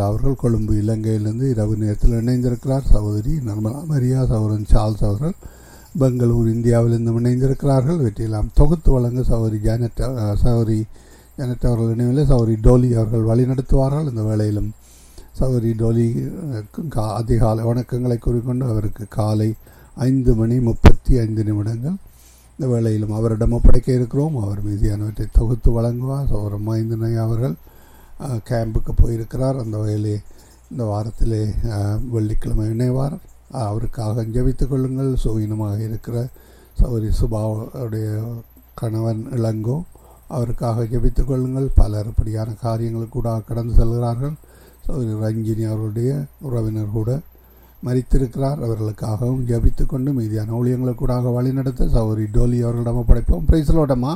சாரதா அவர்கள் கொழும்பு இலங்கையிலிருந்து இரவு நேரத்தில் இணைந்திருக்கிறார் சகோதரி நர்மலா மரியா சகோதரன் சார்ல்ஸ் அவர்கள் பெங்களூர் இந்தியாவிலிருந்து இணைந்திருக்கிறார்கள் இவற்றையெல்லாம் தொகுத்து வழங்க சகோதரி ஜானட் அஹ், சகோதரி ஜானட் அவர்கள் இணைவில் சகோதரி டோலி அவர்கள் வழிநடத்துவார்கள் இந்த வேளையிலும் சகோதரி டோலி அஹ், கா- அதிகாலை வணக்கங்களை கூறிக்கொண்டு அவருக்கு காலை ஐந்து மணி முப்பத்தி ஐந்து நிமிடங்கள் இந்த வேளையிலும் அவரிடம் ஒப்படைக்க இருக்கிறோம் அவர் மீதியானவற்றை தொகுத்து வழங்குவார் சகோதரர் மைந்தனை அவர்கள் அஹ், கேம்புக்கு போயிருக்கிறார் அந்த வகையிலே இந்த வாரத்திலே அஹ், வெள்ளிக்கிழமை இணைவார் அஹ், அவருக்காக ஜெபித்துக் கொள்ளுங்கள் சுயினமாக இருக்கிற சௌரி சுபாவுடைய கணவன் இளங்கோ அவருக்காக ஜெபித்துக் கொள்ளுங்கள் பலர் இப்படியான காரியங்கள் கூட கடந்து செல்கிறார்கள் சௌரி ரஞ்சினி அவருடைய உறவினர் கூட மறித்திருக்கிறார் அவர்களுக்காகவும் ஜெபித்துக் கொண்டு மீதியான ஊழியங்களை கூட வழிநடத்த சௌரி டோலி அவர்களிடம் ஒப்படைப்போம் பிரைஸ்லோட்டமா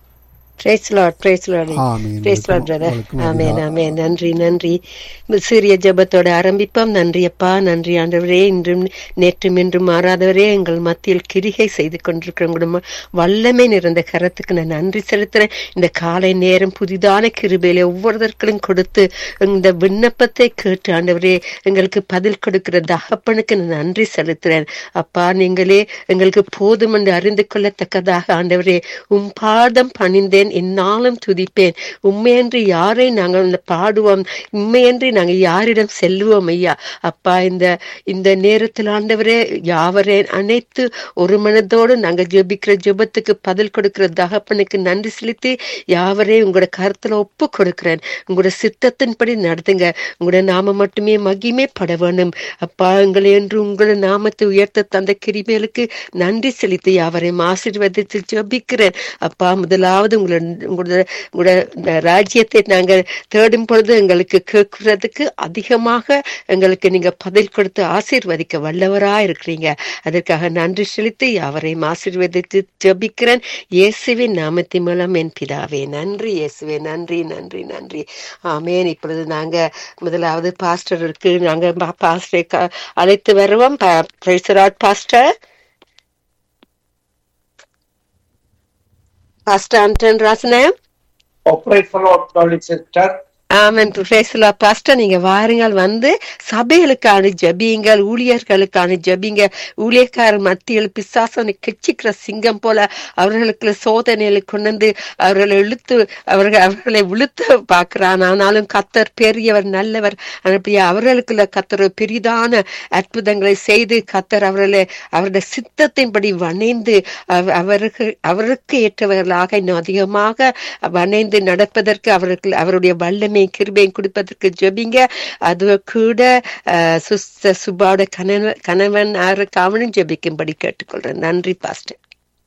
பிரைஸ் லார்ட் பிரைஸ் லார்ட் ஆமீன் பிரைஸ் லார்ட் பிரதர் உங்களுக்கு ஆமென் அதிகா- ஆமென் நன்றி நன்றி சிறிய ஜெபத்தோட ஆரம்பிப்போம் நன்றி அப்பா நன்றி ஆண்டவரே இன்றும் நேற்றும் இன்றும் மாறாதவரே எங்கள் மத்தியில் கிரிகை செய்து கொண்டிருக்கிற உங்களுடைய வல்லமை நிறைந்த கரத்துக்கு நான் நன்றி செலுத்துறேன் இந்த காலை நேரம் புதிதான கிருபையில ஒவ்வொருத்தருக்கும் கொடுத்து இந்த விண்ணப்பத்தை கேட்டு ஆண்டவரே எங்களுக்கு பதில் கொடுக்கிற தகப்பனுக்கு நான் நன்றி செலுத்துறேன் அப்பா நீங்களே எங்களுக்கு போதும் என்று அறிந்து கொள்ளத்தக்கதாக ஆண்டவரே உம் பாதம் பணிந்தேன் என்னாலும் துதிப்பேன் உண்மையன்றி யாரை நாங்கள் பாடுவோம் உண்மையன்றி நாங்கள் யாரிடம் செல்லுவோம் ஐயா அப்பா இந்த இந்த நேரத்தில் ஆண்டவரே யாவரே அனைத்து ஒரு மனதோடு நாங்கள் ஜெபிக்கிற ஜெபத்துக்கு பதில் கொடுக்கிற தகப்பனுக்கு நன்றி செலுத்தி யாவரே உங்களோட கருத்துல ஒப்பு கொடுக்கிறேன் உங்களோட சித்தத்தின்படி நடத்துங்க உங்களோட நாம மட்டுமே மகிமைப்பட வேண்டும் அப்பா எங்களை என்று உங்களோட நாமத்தை உயர்த்த தந்த கிரிமேலுக்கு நன்றி செலுத்தி யாவரையும் ஆசீர்வதித்து ஜெபிக்கிறேன் அப்பா முதலாவது உங்களோட உங்களோட உங்களோட இந்த ராஜ்யத்தை நாங்கள் தேடும் பொழுது எங்களுக்கு கேட்கறதுக்கு அதிகமாக எங்களுக்கு நீங்க பதில் கொடுத்து ஆசீர்வதிக்க வல்லவரா இருக்கிறீங்க அதற்காக நன்றி செலுத்தி யாவரையும் ஆசீர்வதித்து ஜெபிக்கிறேன் இயேசுவின் நாமத்தின் மூலம் என் பிதாவே நன்றி இயேசுவே நன்றி நன்றி நன்றி ஆமேன் இப்பொழுது நாங்க முதலாவது பாஸ்டருக்கு நாங்க பாஸ்டரை அழைத்து வருவோம் பாஸ்டர் பாஸ்டர் ஆண்டன் ராசனம் Oh, praise the Lord, darling sister. ஆமன் பிரேசலா பாஸ்டர் நீங்க வாருங்கள் வந்து சபைகளுக்கான ஜபியுங்கள் ஊழியர்களுக்கான ஜபிங்க ஊழியக்காரர் மத்தியில் பிசாசனை கெச்சிக்கிற சிங்கம் போல அவர்களுக்கு சோதனைகளை கொண்டு வந்து அவர்களை இழுத்து அவர்கள் அவர்களை விழுத்து பார்க்கிறான் ஆனாலும் கத்தர் பெரியவர் நல்லவர் அப்படியே அவர்களுக்குள்ள கத்தர் பெரிதான அற்புதங்களை செய்து கத்தர் அவர்களை அவருடைய சித்தத்தின்படி வணைந்து அவ- அவருக்கு அவருக்கு ஏற்றவர்களாக இன்னும் அதிகமாக வணைந்து நடப்பதற்கு அவருக்கு அவருடைய வல்லமை கிருபையும் கொடுப்பதற்கு ஜெபிங்க அது கூட அஹ், சிஸ்டர் சுபாவோட கணவன் கணவன் அவனும் ஜெபிக்கும்படி கேட்டுக்கொள்றேன் நன்றி பாஸ்டர்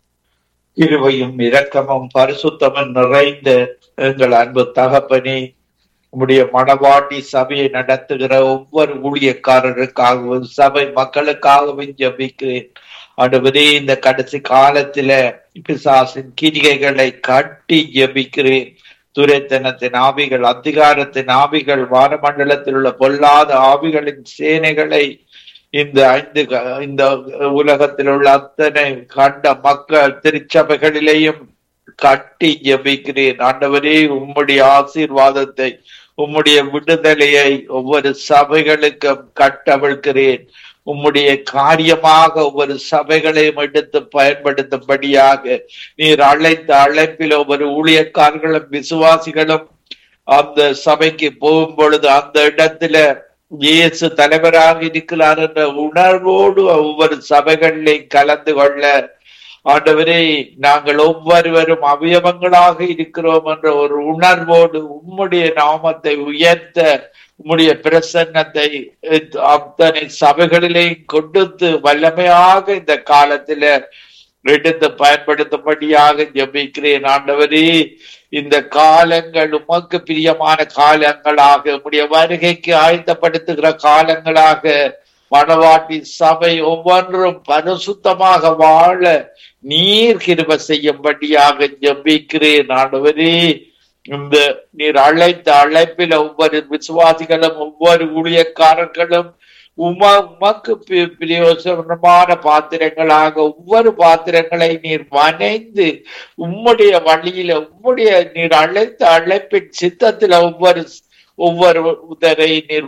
இருவையும் இரக்கமும் பரிசுத்தமும் நிறைந்த எங்கள் அன்பு தகப்பனே உம்முடைய மணவாட்டி சபையை நடத்துகிற ஒவ்வொரு ஊழியக்காரருக்காகவும் சபை மக்களுக்காகவும் ஜெபிக்கிறேன் ஆண்டவரே இந்த கடைசி காலத்தில பிசாசின் கிரிகைகளை கட்டி ஜெபிக்கிறேன் துரைத்தனத்தின் ஆவிகள் அதிகாரத்தின் ஆவிகள் வானமண்டலத்தில் உள்ள பொல்லாத ஆவிகளின் சேனைகளை இந்த ஐந்து க- இந்த உலகத்தில் உள்ள அத்தனை கண்ட மக்கள் திருச்சபைகளிலேயும் கட்டி ஜெபிக்கிறேன் ஆண்டவரே உம்முடைய ஆசீர்வாதத்தை உம்முடைய விடுதலையை ஒவ்வொரு சபைகளுக்கும் கட்டவிழ்கிறேன் உம்முடைய காரியமாக ஒவ்வொரு சபைகளையும் எடுத்து பயன்படுத்தும்படியாக நீர் அழைத்த அழைப்பில் ஒவ்வொரு ஊழியக்காரர்களும் விசுவாசிகளும் அந்த சபைக்கு போகும் பொழுது அந்த இடத்துல இயேசு தலைவராக இருக்கிறார் என்ற உணர்வோடு ஒவ்வொரு சபைகளிலையும் கலந்து கொள்ள ஆண்டவரே நாங்கள் ஒவ்வொருவரும் அவயவங்களாக இருக்கிறோம் என்ற ஒரு உணர்வோடு உம்முடைய நாமத்தை உயர்த்த உம்முடைய பிரசன்னத்தை அஹ், அத்தனை சபைகளிலேயும் கொடுத்து வல்லமையாக இந்த காலத்தில எடுத்து பயன்படுத்தும்படியாக ஜெபிக்கிறேன் ஆண்டவரே இந்த காலங்கள் உமக்கு பிரியமான காலங்களாக உம்முடைய வருகைக்கு ஆயத்தப்படுத்துகிற காலங்களாக மணவாட்டி சபை ஒவ்வொன்றும் பரிசுத்தமாக வாழ நீர் கிருப செய்யும்படியாக ஜெபிக்கிறேன் ஆண்டவரே இந்த நீர் அழைத்த அழைப்பில் ஒவ்வொரு விசுவாசிகளும் ஒவ்வொரு ஊழியக்காரர்களும் உம உமக்கு பி- பிரயோசனமான பாத்திரங்களாக ஒவ்வொரு பாத்திரங்களை நீர் வனைந்து உம்முடைய வழியில உம்முடைய நீர் அழைத்த அழைப்பின் சித்தத்துல ஒவ்வொரு ஒவ்வொரு உதரை நீர்